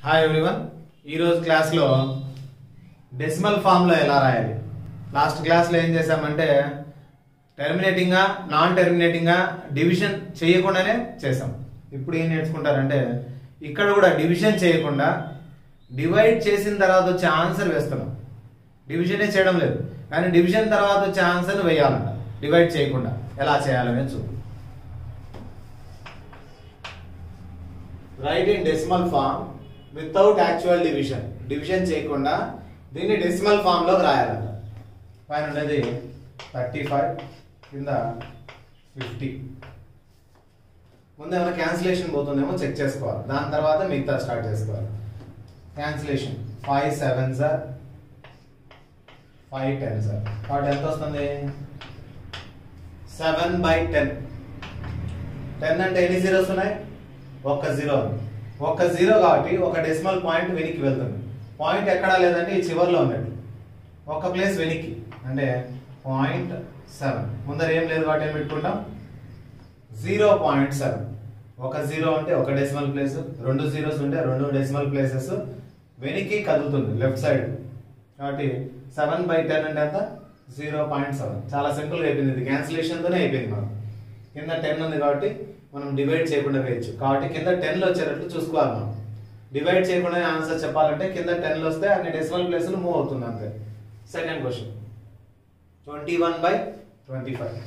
hi everyone ఈరోజు క్లాస్లో decimal ఫామ్లో ఎలా రాయాలి లాస్ట్ క్లాస్లో ఏం చేసామంటే టెర్మినేటింగ్గా నాన్ టెర్మినేటింగ్గా డివిజన్ చేయకుండానే చేసాం ఇప్పుడు ఏం నేర్చుకుంటారంటే ఇక్కడ కూడా డివిజన్ చేయకుండా డివైడ్ చేసిన తర్వాత వచ్చే ఆన్సర్ వేస్తున్నాం డివిజనే చేయడం లేదు కానీ డివిజన్ తర్వాత వచ్చే ఆన్సర్ వేయాలంట డివైడ్ చేయకుండా ఎలా చేయాలనేది చూద్దాం right in decimal form without actual division division చేయకుండా దీన్ని డెసిమల్ ఫామ్ లో రాయాలంట పైన ఉండేది థర్టీ ఫైవ్ కింద ఫిఫ్టీ ముందు ఏమైనా క్యాన్సిలేషన్ పోతుందేమో చెక్ చేసుకోవాలి దాని తర్వాత మిగతా స్టార్ట్ చేసుకోవాలి cancellation five seven sir five ten sir కాబట్టి ఎంత వస్తుంది సెవెన్ బై టెన్ టెన్ అంటే ఎన్ని జీరోస్ ఉన్నాయి ఒక్క జీరో ఉంది ఒక్క జీరో కాబట్టి ఒక డెసిమల్ పాయింట్ వెనక్కి వెళ్తుంది పాయింట్ ఎక్కడా లేదంటే ఈ చివర్లో ఉన్నట్టు ఒక ప్లేస్ వెనక్కి అంటే పాయింట్ సెవెన్ ముందర ఏం లేదు కాబట్టి ఏం పెట్టుకుంటాం జీరో పాయింట్ సెవెన్ ఒక జీరో అంటే ఒక డెసిమల్ ప్లేస్ రెండు జీరోస్ ఉంటే రెండు డెసిమల్ ప్లేసెస్ వెనక్కి కదులుతుంది లెఫ్ట్ సైడ్ కాబట్టి సెవెన్ బై టెన్ అంటే ఎంత జీరో పాయింట్ సెవెన్ చాలా సింపుల్గా అయిపోయింది ఇది క్యాన్సిలేషన్తోనే అయిపోయింది మనం కింద టెన్ ఉంది కాబట్టి మనం డివైడ్ చేయకుండా వేయచ్చు కాబట్టి కింద టెన్లో వచ్చేటట్లు చూసుకోవాలి మనం డివైడ్ చేయకుండా ఆన్సర్ చెప్పాలంటే కింద టెన్లో వస్తే అన్ని డెసిమల్ ప్లేస్లు మూవ్ అవుతుంది అంతే second question twenty one by twenty five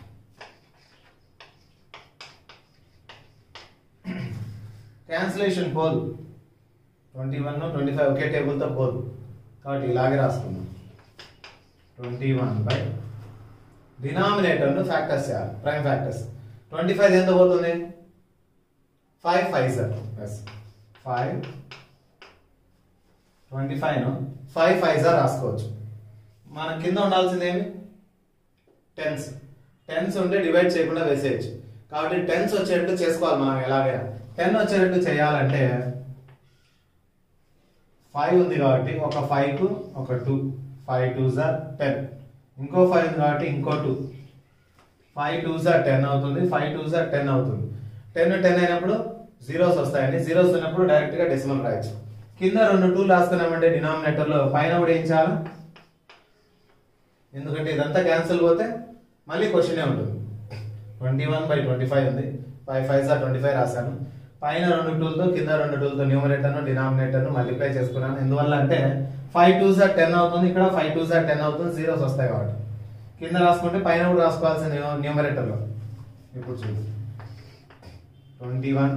cancellation పోల్ ట్వంటీ వన్ ట్వంటీ ఫైవ్ ఒకే టేబుల్తో పోల్ కాబట్టి ఇలాగే రాసుకున్నాం ట్వంటీ వన్ బై డినామినేటర్ను ఫ్యాక్టర్స్ చేయాలి ప్రైమ్ ఫ్యాక్టర్స్ ట్వంటీ ఫైవ్ ఎంత పోతుంది ఫైవ్ ఫైవ్ సార్ ఎస్ five twenty five five five sir రాసుకోవచ్చు మన కింద ఉండాల్సింది ఏమి టెన్స్ టెన్స్ ఉంటే డివైడ్ చేయకుండా వేసేయచ్చు కాబట్టి టెన్స్ వచ్చేటట్టు చేసుకోవాలి మనం ఎలాగైనా టెన్ వచ్చేటట్టు చేయాలంటే ఫైవ్ ఉంది కాబట్టి ఒక ఫైవ్ కు ఒక టూ ఫైవ్ టూ జార్ టెన్ ఇంకో ఫైవ్ ఉంది కాబట్టి ఇంకో టూ ఫైవ్ టూ జార్ టెన్ అవుతుంది ఫైవ్ టూ జార్ టెన్ అవుతుంది టెన్ టెన్ అయినప్పుడు జీరోస్ వస్తాయండి జీరోస్ ఉన్నప్పుడు డైరెక్ట్ గా డెసిమల్ రాయొచ్చు కింద రెండు టూ రాసుకున్నామంటే డినామినేటర్ లో పైన కూడా ఏం చేయాలి ఎందుకంటే ఇదంతా క్యాన్సిల్ పోతే మళ్ళీ క్వశ్చనే ఉంటుంది twenty one by twenty five ఉంది five five sir twenty five రాశాను పైన రెండు టూల్తో కింద రెండు టూల్తో న్యూమరేటర్ను డినామినేటర్ను మల్టిప్లై చేసుకున్నాను ఎందువల్ల అంటే ఫైవ్ టూ సార్ టెన్ అవుతుంది ఇక్కడ ఫైవ్ టూ సార్ టెన్ అవుతుంది జీరోస్ వస్తాయి కాబట్టి కింద రాసుకుంటే పైన కూడా రాసుకోవాల్సిన న్యూమరేటర్లో ఇప్పుడు చూడు ట్వంటీ వన్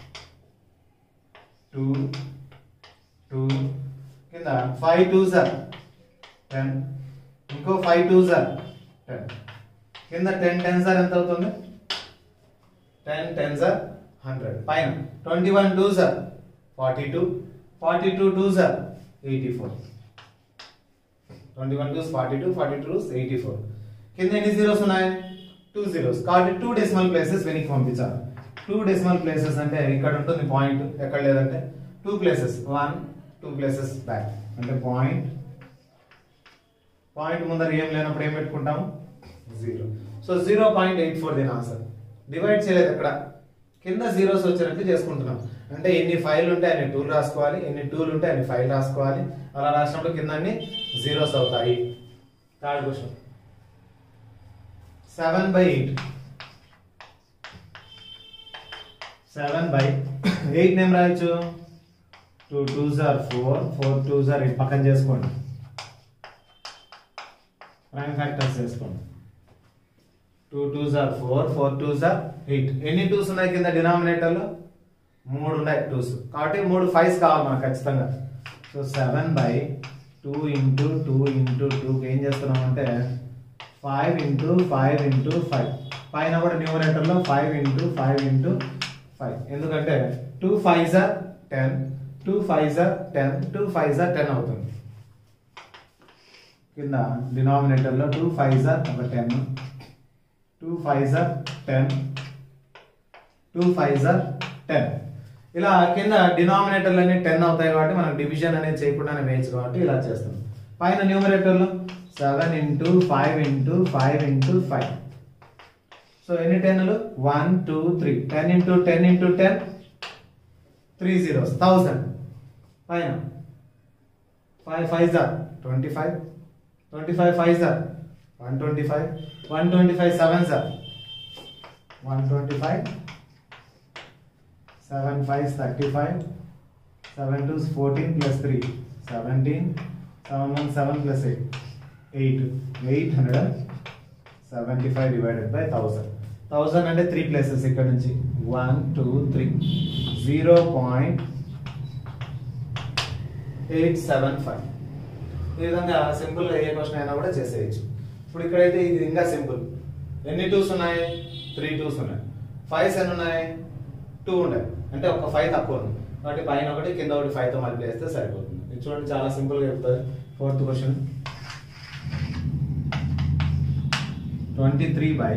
టూ టూ కింద ఫైవ్ టూ సార్ టెన్ ఇంకో ఫైవ్ టూ సార్ టెన్ కింద టెన్ టెన్ సార్ ఎంత అవుతుంది టెన్ టెన్ సార్ హండ్రెడ్ పైన twenty one two sir forty two forty two two sir eighty four twenty one twos forty two forty two eighty four కింద ఎన్ని zeros ఉన్నాయి two zeros కాబట్టి two decimal places వెనక్కి పంపించాలి two decimal places అంటే ఇక్కడ ఉంటుంది పాయింట్ ఎక్కడ లేదంటే two places one two places back అంటే పాయింట్ పాయింట్ ముందర ఏం లేనప్పుడు ఏం పెట్టుకుంటాము zero so zero point eight four దీని ఆన్సర్ డివైడ్ చేయలేదు ఎక్కడ కింద జీరోస్ వచ్చినట్టు చేసుకుంటున్నాం అంటే ఎన్ని ఫైల్ ఉంటే అన్ని టూల్ రాసుకోవాలి ఎన్ని టూల్ ఉంటే అన్ని ఫైల్ రాసుకోవాలి అలా రాసినప్పుడు కింద అన్ని జీరోస్ అవుతాయి third question seven by eight seven by eight name రాయొచ్చు టూ టూ జార్ ఫోర్ ఫోర్ టూ జార్ ఎయిట్ పక్కన చేసుకోండి ప్రైమ్ ఫ్యాక్టర్స్ చేసుకోండి టూ టూ జార్ ఫోర్ ఫోర్ టూ జార్ ఎయిట్ ఎన్ని టూస్ ఉన్నాయి కింద డినామినేటర్లో మూడు ఉన్నాయి టూస్ కాబట్టి మూడు ఫైవ్స్ కావాలి మనకు ఖచ్చితంగా so seven by two into two into టూకి ఏం చేస్తున్నాం అంటే five into five into five పైన కూడా న్యూమరేటర్లో five into five into five ఎందుకంటే టూ ఫైవ్ జార్ టెన్ టూ ఫైవ్ జార్ టెన్ టూ ఫైవ్ జార్ టెన్ అవుతుంది కింద డినామినేటర్లో టూ ఫైవ్ జార్ ఒక టెన్ టూ ఫైవ్ జార్ టెన్ టూ ఫైవ్ జార్ టెన్ ఇలా కింద డినామినేటర్లు అన్ని టెన్ అవుతాయి కాబట్టి మనకు డివిజన్ అనేది చేయకుండానే వేయచ్చు కాబట్టి ఇలా చేస్తాం పైన న్యూమరేటర్లో seven into five into five into five so ఎన్ని టెన్లు one two three ten into ten into ten three zeros thousand పైన ఫైవ్ ఫైవ్ జార్ twenty five twenty five five జార్ one twenty five one twenty five seven జార్ one twenty five seven five thirty five seven two fourteen plus three seventeen seven one seven plus eight eight eight hundred seventy five divided by thousand thousand అంటే three places ఇక్కడ నుంచి one two three zero point eight seven five ఈ విధంగా సింపుల్గా ఏ question అయినా కూడా చేసేయచ్చు ఇప్పుడు ఇక్కడైతే ఇది ఇంకా సింపుల్ ఎన్ని టూస్ ఉన్నాయి త్రీ టూస్ ఉన్నాయి ఫైవ్స్ ఎన్ని ఉన్నాయి టూ ఉన్నాయి అంటే ఒక ఫైవ్ తక్కువ ఉంది కాబట్టి పైన ఒకటి కింద ఒకటి ఫైవ్ తో మల్టిప్లై చేస్తే సరిపోతుంది ఇది చూడండి చాలా సింపుల్ గా చెప్తుంది fourth question twenty three by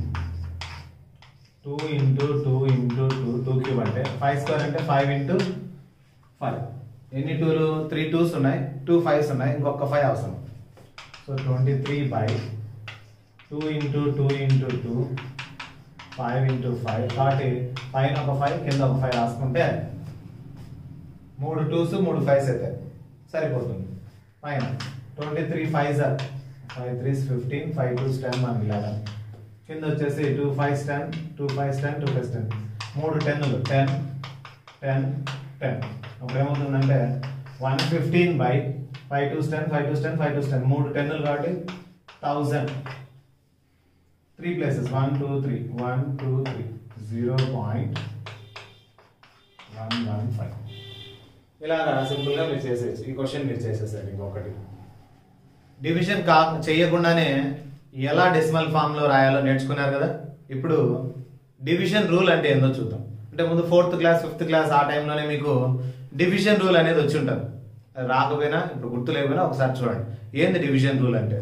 two into two into two two cube అంటే ఫైవ్ స్క్వేర్ అంటే ఫైవ్ ఇంటూ ఫైవ్ ఎన్ని టూలు త్రీ టూస్ ఉన్నాయి టూ ఫైవ్స్ ఉన్నాయి ఇంకొక ఫైవ్ అవసరం so twenty three by two into two into two five into five కాబట్టి పైన ఒక ఫైవ్ కింద ఒక ఫైవ్ రాసుకుంటే మూడు టూస్ మూడు ఫైవ్స్ అయితే సరిపోతుంది పైన twenty three five sir five threes fifteen five twos ten మనకి లెవెన్ కింద వచ్చేసి two fives ten two fives ten two fives ten మూడు టెన్లు టెన్ టెన్ టెన్ అప్పుడు ఏమవుతుందంటే one fifteen by five twos ten five twos ten five twos ten మూడు టెన్లు కాబట్టి thousand three places one two three one two three zero point one one five ఇలాగా సింపుల్గా మీరు చేసేయచ్చు ఈ క్వశ్చన్ మీరు చేసేసారు ఇంకొకటి డివిజన్ కా చేయకుండానే ఎలా డెసిమల్ ఫామ్లో రాయాలో నేర్చుకున్నారు కదా ఇప్పుడు డివిజన్ రూల్ అంటే ఏందో చూద్దాం అంటే ముందు ఫోర్త్ క్లాస్ ఫిఫ్త్ క్లాస్ ఆ టైంలోనే మీకు డివిజన్ రూల్ అనేది వచ్చి ఉంటుంది అది రాకపోయినా ఇప్పుడు గుర్తు లేకపోయినా ఒకసారి చూడండి ఏంది డివిజన్ రూల్ అంటే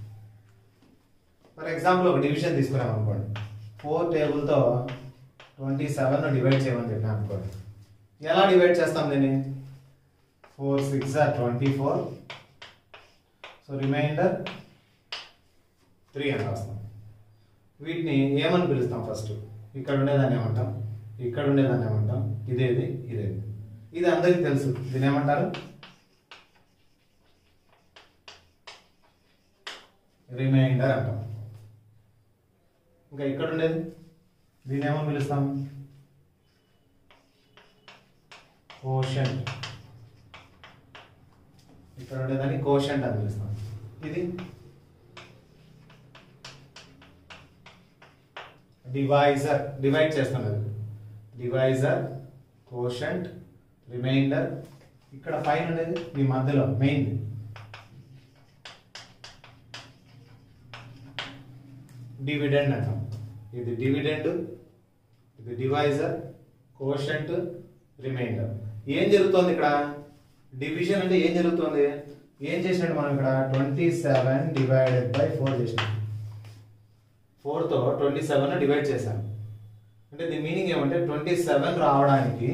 ఫర్ ఎగ్జాంపుల్ ఒక డివిజన్ తీసుకున్నాం అనుకోండి ఫోర్ టేబుల్తో ట్వంటీ సెవెన్ డివైడ్ చేయమని చెప్పినా అనుకోండి ఎలా డివైడ్ చేస్తాం దీన్ని four six are twenty four so remainder three అని రాస్తాం వీటిని ఏమని పిలుస్తాం ఫస్ట్ ఇక్కడ ఉండేదాన్ని ఏమంటాం ఇక్కడ ఉండేదాన్ని ఏమంటాం ఇదేది ఇదేది ఇది అందరికీ తెలుసు దీని ఏమంటారు రిమైండర్ అంటాం ఇంకా ఇక్కడ ఉండేది దీని ఏమని పిలుస్తాం కోషంట్ ఇక్కడ ఉండేదాన్ని కోషంట్ అని పిలుస్తాం ఇది డివైజర్ డివైడ్ చేస్తున్నది డివైజర్ కోషంట్ రిమైండర్ ఇక్కడ పైన ఉండేది ఈ మధ్యలో మెయిన్ డివిడెండ్ అంటాం ఇది డివిడెండ్ ఇది డివైజర్ కోషంట్ రిమైండర్ ఏం జరుగుతోంది ఇక్కడ డివిజన్ అంటే ఏం జరుగుతుంది ఏం చేసినట్టు మనం ఇక్కడ twenty seven divided by four చేసినాం ఫోర్తో ట్వంటీ సెవెన్ డివైడ్ చేశాం అంటే దీని మీనింగ్ ఏమంటే ట్వంటీ సెవెన్ రావడానికి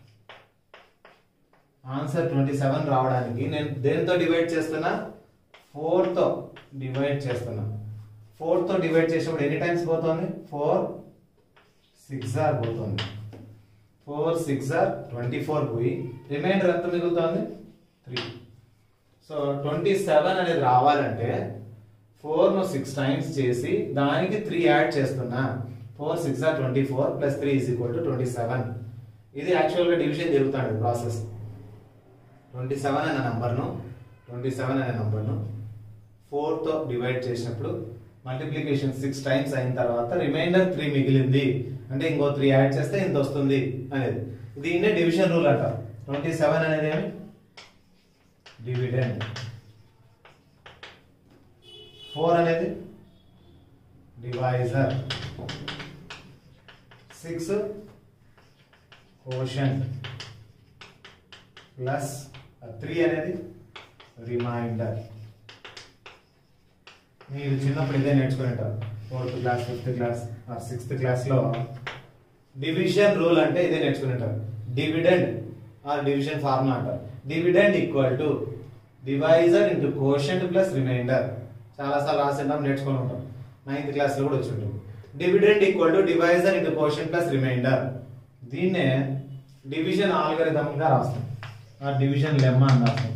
ఆన్సర్ ట్వంటీ సెవెన్ రావడానికి నేను దేంతో డివైడ్ చేస్తున్నా ఫోర్తో డివైడ్ చేస్తున్నా ఫోర్తో డివైడ్ చేసినప్పుడు ఎన్ని టైమ్స్ పోతుంది ఫోర్ సిక్స్ ఆర్ పోతుంది four six are twenty four పోయి రిమైండర్ ఎంత మిగులుతుంది త్రీ సో ట్వంటీ సెవెన్ అనేది రావాలంటే ఫోర్ ను సిక్స్ టైమ్స్ చేసి దానికి త్రీ యాడ్ చేస్తున్నా four six are twenty four plus three is equal to twenty seven ఇది యాక్చువల్గా డివిజన్ జరుగుతుంది ప్రాసెస్ ట్వంటీ సెవెన్ అనే నంబర్ను ట్వంటీ సెవెన్ అనే నంబర్ను ఫోర్తో డివైడ్ చేసినప్పుడు మల్టిప్లికేషన్ సిక్స్ టైమ్స్ అయిన తర్వాత రిమైండర్ త్రీ మిగిలింది అంటే ఇంకో త్రీ యాడ్ చేస్తే ఇంత వస్తుంది అనేది దీన్నే డివిజన్ రూల్ అంట ట్వంటీ సెవెన్ అనేది ఏమి డివిడెండ్ ఫోర్ అనేది divisor six quotient plus three అనేది రిమైండర్ మీరు చిన్నప్పుడు ఇదే నేర్చుకుని ఉంటారు fourth class fifth class sixth క్లాస్లో డివిజన్ రూల్ అంటే ఇదే నేర్చుకుని ఉంటారు డివిడెండ్ ఆర్ డివిజన్ ఫార్ములా అంటారు dividend equal to divisor into quotient plus remainder చాలాసార్లు రాసి ఉంటాం నేర్చుకుని ఉంటాం నైన్త్ క్లాస్లో కూడా వచ్చి ఉంటుంది dividend equal to divisor into quotient plus remainder దీన్నే డివిజన్ ఆల్గరిథంగా రాస్తాం ఆ డివిజన్ లెమ్మా అని రాస్తాం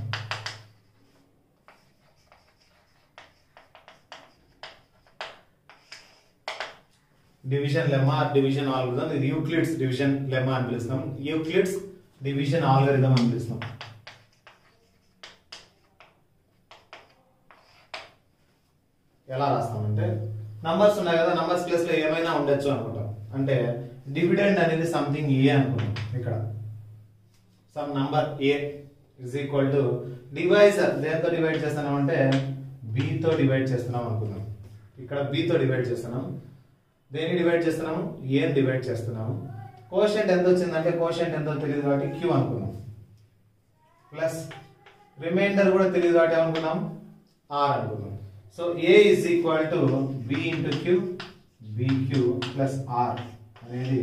డివిజన్ లెమ్మా డివిజన్ ఆల్గరిథం ఇది యూక్లిడ్స్ డివిజన్ లెమ్మా అని పిలుస్తాం యూక్లిడ్స్ డివిజన్ ఆల్గరిథం అని పిలుస్తాం ఎలా రాస్తామంటే నంబర్స్ ఉన్నాయి కదా నంబర్స్ ప్లేస్ లో ఏమైనా ఉండొచ్చు అనుకుంటాం అంటే డివిడెండ్ అనేది సంథింగ్ ఏ అనుకుంటాం ఇక్కడ some number a is equal to divisor దేంతో డివైడ్ చేస్తున్నాం అంటే తో డివైడ్ చేస్తున్నాం అనుకుందాం ఇక్కడ తో డివైడ్ చేస్తున్నాం దేన్ని డివైడ్ చేస్తున్నాము ఏని డివైడ్ చేస్తున్నాము కోషెంట్ ఎంత వచ్చిందంటే కోషెంట్ ఎంతో తెలియదు కాబట్టి క్యూ అనుకున్నాం ప్లస్ రిమైండర్ కూడా తెలియదు కాబట్టి ఏమనుకున్నాం ఆర్ అనుకున్నాం so a is equal to b into q bq plus r అనేది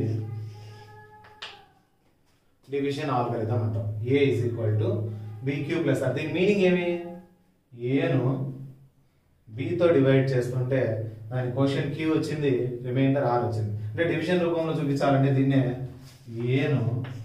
డివిజన్ ఆల్గరిథం అంటాం a is equal to bq plus r దీని మీనింగ్ ఏమి ఏను బితో డివైడ్ చేస్తుంటే దాని క్వశ్చన్ క్యూ వచ్చింది రిమైండర్ ఆర్ వచ్చింది అంటే డివిజన్ రూపంలో చూపించాలంటే దీన్నే ఏను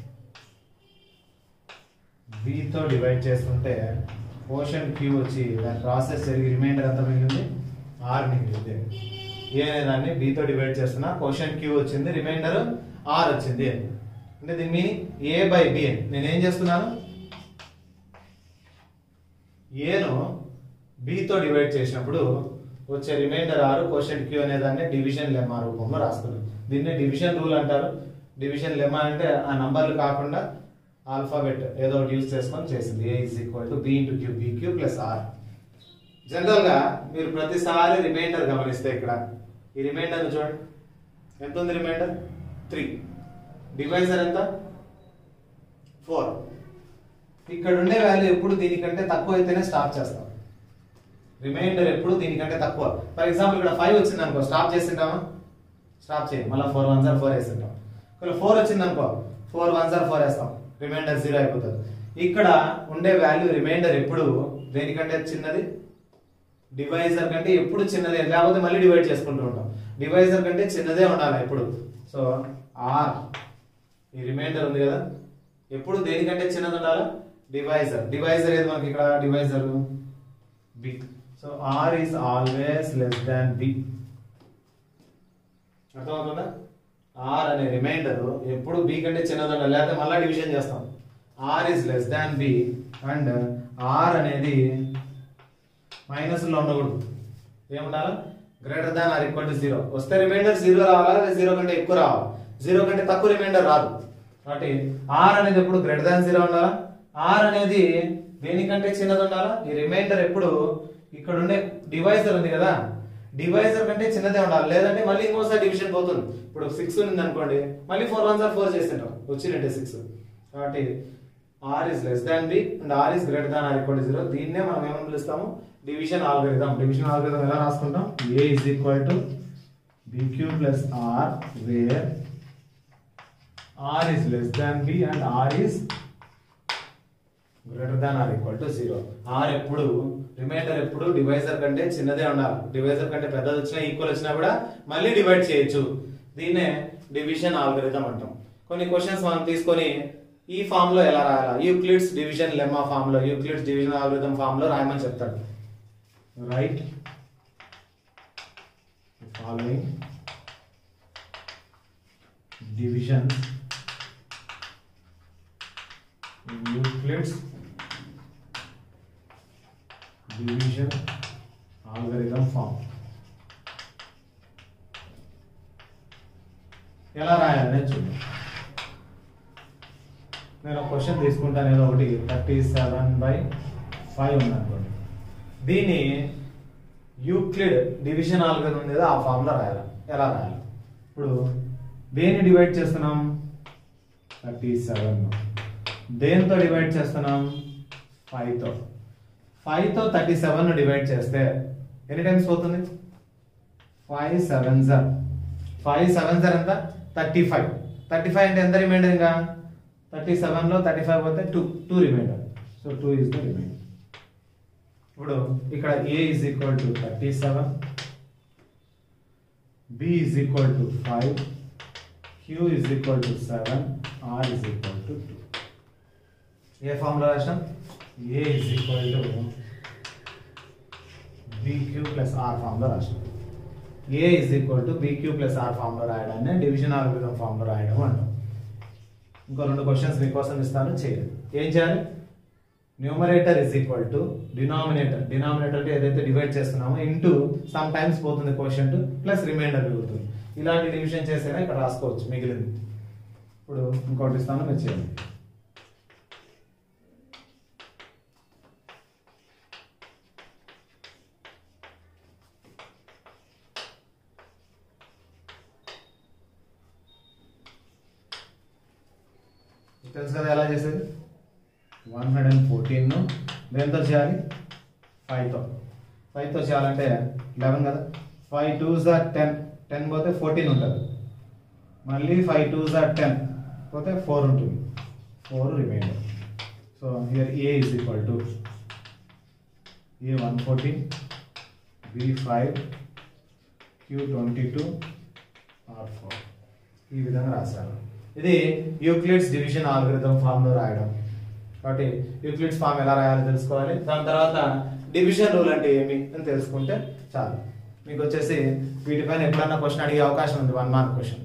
బితో డివైడ్ చేస్తుంటే క్వశ్చన్ క్యూ వచ్చి దాని ప్రాసెస్ జరిగి రిమైండర్ ఎంత మిగిలింది ఆర్ మిగిలింది ఏ అనే దాన్ని బితో డివైడ్ చేస్తున్నా క్వశ్చన్ క్యూ వచ్చింది రిమైండర్ ఆర్ వచ్చింది అంటే దీని మీనింగ్ ఏ బై బి నేనేం చేస్తున్నాను ఏను బితో డివైడ్ చేసినప్పుడు వచ్చే రిమైండర్ ఆరు క్వశ్చన్ క్యూ అనే దాన్ని డివిజన్ లెమ్మా రూపంలో రాస్తున్నాం దీన్ని డివిజన్ రూల్ అంటారు డివిజన్ లెమ్మా అంటే ఆ నంబర్లు కాకుండా ఆల్ఫాబెట్ ఏదో ఒకటి యూజ్ చేసుకొని చేసింది a is equal to b into q b q plus r general గా మీరు ప్రతిసారి రిమైండర్ గమనిస్తే ఇక్కడ ఈ రిమైండర్ చూడండి ఎంత ఉంది రిమైండర్ త్రీ డివైజర్ ఎంత ఫోర్ ఇక్కడ ఉండే వాల్యూ ఎప్పుడు దీనికంటే తక్కువ అయితేనే స్టాప్ చేస్తాం రిమైండర్ ఎప్పుడు దీనికంటే తక్కువ ఫర్ ఎగ్జాంపుల్ ఇక్కడ ఫైవ్ వచ్చింది అనుకో స్టాప్ చేసింటామా స్టాప్ చేయం మళ్ళీ ఫోర్ వన్ జార్ ఫోర్ వేసింటాం ఇక్కడ ఫోర్ వచ్చింది అనుకో ఫోర్ వన్ జార్ ఫోర్ వేస్తాం రిమైండర్ జీరో అయిపోతుంది ఇక్కడ ఉండే వాల్యూ రిమైండర్ ఎప్పుడు దేనికంటే చిన్నది డివైజర్ కంటే ఎప్పుడు చిన్నదే లేకపోతే మళ్ళీ డివైడ్ చేసుకుంటూ ఉంటాం డివైజర్ కంటే చిన్నదే ఉండాలి ఎప్పుడు సో ఆర్ ఈ రిమైండర్ ఉంది కదా ఎప్పుడు దేనికంటే చిన్నది ఉండాలి డివైజర్ డివైజర్ ఏది మనకి ఇక్కడ divisor b so r is always less than b అర్థమవుతుందా ఆర్ అనే రిమైండర్ ఎప్పుడు బి కంటే చిన్నది ఉండాలి లేకపోతే మళ్ళీ డివిజన్ చేస్తాం r is less than b and r అనేది మైనస్ లో ఉండకూడదు ఏముండాలి greater than or equal to zero వస్తే రిమైండర్ జీరో రావాలా లేదా జీరో కంటే ఎక్కువ రావాలి జీరో కంటే తక్కువ రిమైండర్ రాదు కాబట్టి ఆర్ అనేది ఎప్పుడు గ్రేటర్ దాన్ జీరో ఉండాలా ఆర్ అనేది దేనికంటే చిన్నది ఉండాలా ఈ రిమైండర్ ఎప్పుడు ఇక్కడ ఉండే డివైజర్ ఉంది కదా డివైజర్ కంటే చిన్నదే ఉండాలి లేదంటే మళ్ళీ ఇంకోసారి డివిజన్ పోతుంది ఇప్పుడు సిక్స్ ఉంది అనుకోండి మళ్ళీ ఫోర్ వన్ సార్ ఫోర్ చేస్తుంటాం వచ్చినట్టే సిక్స్ కాబట్టి r is less than b and r is greater than or equal to zero దీన్నే మనం ఏమని పిలుస్తాము డివిజన్ ఆల్గరిథం డివిజన్ ఆల్గరిథం ఎలా రాసుకుంటాం a is equal to bq plus r where r is less than b and r is greater than or equal to zero r ఎప్పుడు remainder ఎప్పుడు divisor కంటే చిన్నదే ఉండాలి డివైజర్ కంటే పెద్దది వచ్చినా ఈక్వల్ వచ్చినా కూడా మళ్ళీ డివైడ్ చేయొచ్చు దీన్నే డివిజన్ ఆల్గరిథం అంటాం కొన్ని క్వశ్చన్స్ మనం తీసుకొని ఈ ఫామ్ లో ఎలా రాయాలా యూక్లిడ్స్ డివిజన్ లెమ్మా ఫామ్ లో యూక్లిడ్స్ డివిజన్ ఆల్గరిథం ఫామ్ లో రాయమని చెప్తాడు write following division Euclid's division algorithm form ఎలా రాయాలని చూద్దాం నేను ఒక క్వశ్చన్ తీసుకుంటాను ఏదో ఒకటి థర్టీ సెవెన్ బై ఫైవ్ ఉంది అనుకోండి దీన్ని యూక్లిడ్ డివిజన్ ఆల్గరిథం ఉంది కదా ఆ ఫామ్ లో రాయాలి ఎలా రాయాలి ఇప్పుడు దేన్ని డివైడ్ చేస్తున్నాం థర్టీ సెవెన్ దేంతో డివైడ్ చేస్తున్నాం ఫైవ్ తో ఫైవ్ తో థర్టీ సెవెన్ డివైడ్ చేస్తే ఎన్ని టైమ్స్ పోతుంది ఫైవ్ సెవెన్ జర్ ఫైవ్ సెవెన్ జర్ ఎంత థర్టీ ఫైవ్ థర్టీ ఫైవ్ అంటే ఎంత రిమైండర్ ఇంకా థర్టీ సెవెన్ లో థర్టీ ఫైవ్ పోతే two two remainder so two is the remainder ఇప్పుడు ఇక్కడ a is equal to thirty seven b is equal to five q is equal to seven r is equal to two a formula రాసినాం a is equal to bq plus r formula రాసినాం a is equal to bq plus r formula రాయడాన్ని division algorithm formula రాయడం అంటాం ఇంకో రెండు questions మీకోసం ఇస్తాను చేయాలి ఏం చేయాలి numerator is equal to denominator denominator అంటే ఏదైతే డివైడ్ చేస్తున్నామో ఇంటూ సమ్ టైమ్స్ పోతుంది క్వశ్చన్ ప్లస్ రిమైండర్ మిగులుతుంది ఇలాంటి డివిజన్ చేసేనా ఇక్కడ రాసుకోవచ్చు మిగిలింది ఇప్పుడు ఇంకోటి ఇస్తాను మీరు చేయండి తెలుసు కదా ఎలా చేసేది వన్ హండ్రెడ్ అండ్ ఫోర్టీన్ దేంతో చేయాలి ఫైవ్తో ఫైవ్తో చేయాలంటే లెవెన్ కదా ఫైవ్ టూ జార్ టెన్ టెన్ పోతే ఫోర్టీన్ ఉంటుంది మళ్ళీ ఫైవ్ టూ జార్ టెన్ పోతే ఫోర్ ఉంటుంది four remainder so here a is equal to a one fourteen b five q twenty two r four ఈ విధంగా రాశారు ఇది యూక్లిడ్స్ డివిజన్ ఆల్గరిథం ఫామ్ లో రాయడం కాబట్టి యూక్లిడ్స్ ఫామ్ ఎలా రాయాలో తెలుసుకోవాలి దాని తర్వాత డివిజన్ రూల్ అంటే ఏమి అని తెలుసుకుంటే చాలు మీకు వచ్చేసి వీటిపైన ఎప్పుడన్నా క్వశ్చన్ అడిగే అవకాశం ఉంది వన్ మార్క్ క్వశ్చన్